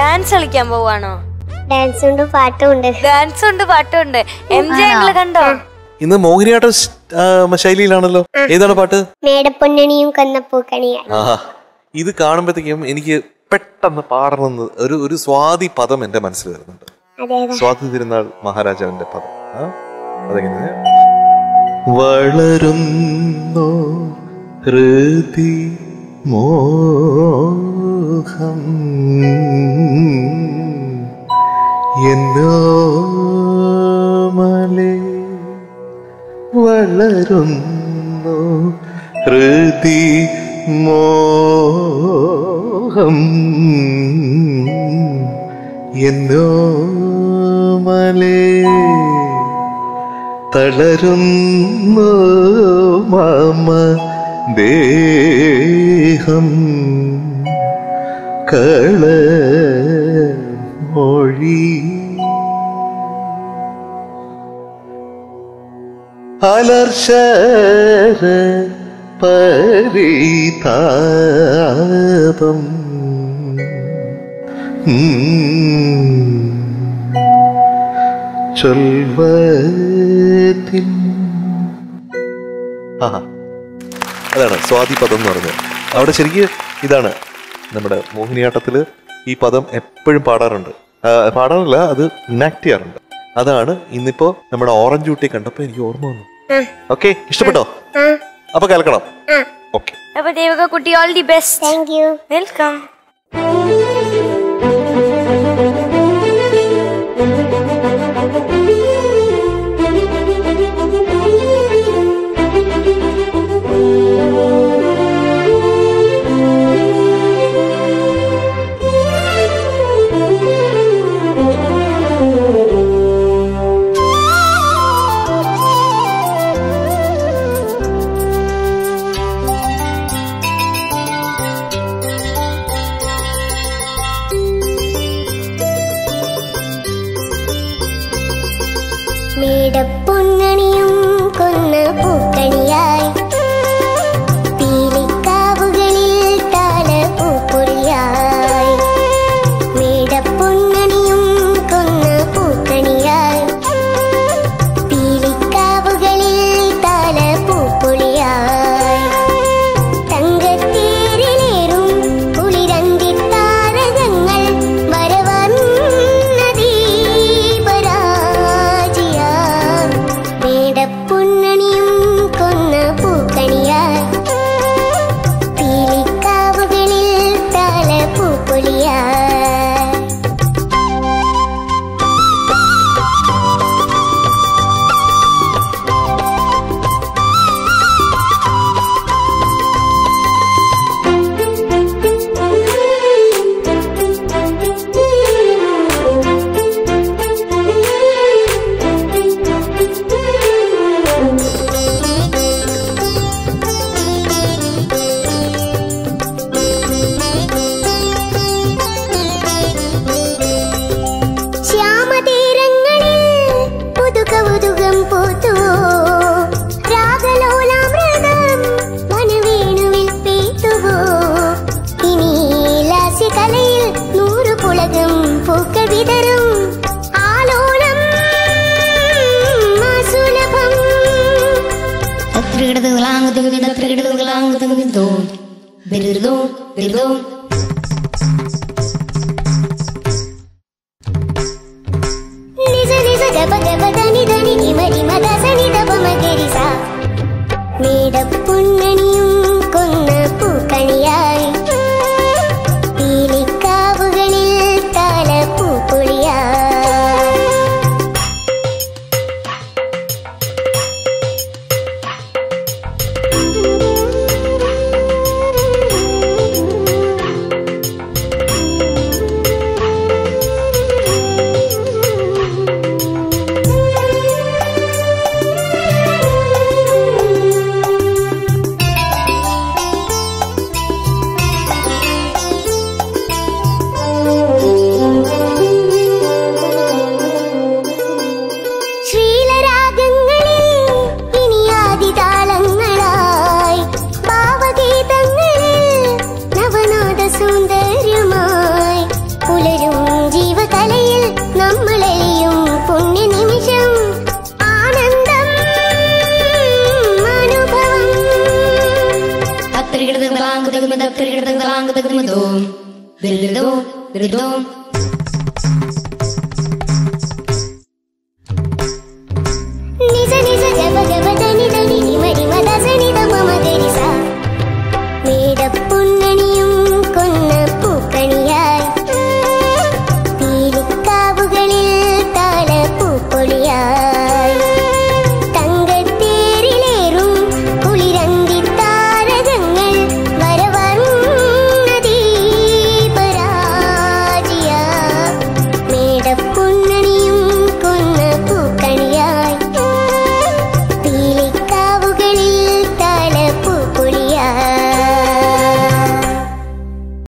Dance കളിക്കാൻ പോവാണോ dance ഉണ്ട് പാട്ടും ഉണ്ട് ഡാൻസ് ഉണ്ട് പാട്ടുണ്ട് എം ജെ അങ്കിള് കണ്ടോ ഇന്ന് മോഹിനിയാട്ട സ്- ആ, ശൈലിയിലാണല്ലോ ഏതാണ് പാട്ട് മേടപ്പൊന്നണിയും കൊന്നപ്പൂക്കണിയായി ആഹാ ഇത് കാണുമ്പോഴത്തേക്കും എനിക്ക് പെട്ടെന്ന് പാടണമെന്ന് ഒരു ഒരു സ്വാതി പദം എന്റെ മനസ്സിൽ വരുന്നുണ്ട് അതെ അതെ സ്വാതി തിരുനാൾ മഹാരാജാവിന്റെ പദം ആ? അതെങ്ങനെ വളരുന്നു ഹൃതി മോഹം എന്നോ മലേ വളരുന്നു ഹൃതി മോഹം എന്നോ മലേ തളരുന്നു മമ ദേഹം കള മൊഴി അലർശര പരിതാപം ചൊൽവത്തിൻ ആഹാ അതാണ് സ്വാതി പദം എന്ന് പറഞ്ഞത് അവിടെ ശരിക്കും ഇതാണ് നമ്മുടെ മോഹിനിയാട്ടത്തില് ഈ പദം എപ്പോഴും പാടാറുണ്ട് ആ, പാടാറില്ല അത് ഇനാക്ട് ചെയ്യാറുണ്ട് അതാണ് ഇന്നിപ്പോ നമ്മുടെ ഓറഞ്ച് ഊട്ടി കണ്ടപ്പോ എനിക്ക് ഓർമ്മ വന്നു ഓക്കെ ഇഷ്ടപ്പെട്ടോ അപ്പൊ കേൾക്കണം ഓക്കെ അപ്പൊ ദേവക കുട്ടി all the best thank you welcome മേടപ്പൊന്നണിയും കൊന്ന പൂക്കണിയായി പീലിക്കാവുകളിൽ താല പൂപ്പൊഴിയായി മേടപ്പൊന്നണിയും കൊന്ന പൂക്കണിയായി പീലിക്കാവുകളിൽ താല പൂപ്പൊഴിയായി തങ്കത്തേരിലേറും കുളിരന്തിത്താരകങ്ങൾ വരവന്ന ദീപരാജിയാ മേടപ്പൊന്നണിയും കൊന്ന പൂക്കണിയായി പീലിക്കാവുകളിൽ താല പൂപ്പൊലിയായി ശ്യാമതീരങ്ങളിൽ പുതുകൗതുകം പൂത്തുവോ രാഗലോലാമൃതം വനവേണുവിൽ പെയ്ത്തുവോ ഇനി ലാസ്യകലയിൽ നൂറു പുളകം പൂക്കൾ വിതറും ആലോലം സുലഭം నిజ నిజ గబ గబ దని దని నిమరి మద సని దబ మగరిస മേടപ്പൊന്നണിയും കൊന്ന പൂക്കണിയായി പീലിക്കാവുകളിൽ താല പൂപ്പൊളിയായി താങ്ക തകമതോം ദിരിദോം ദിരിദോം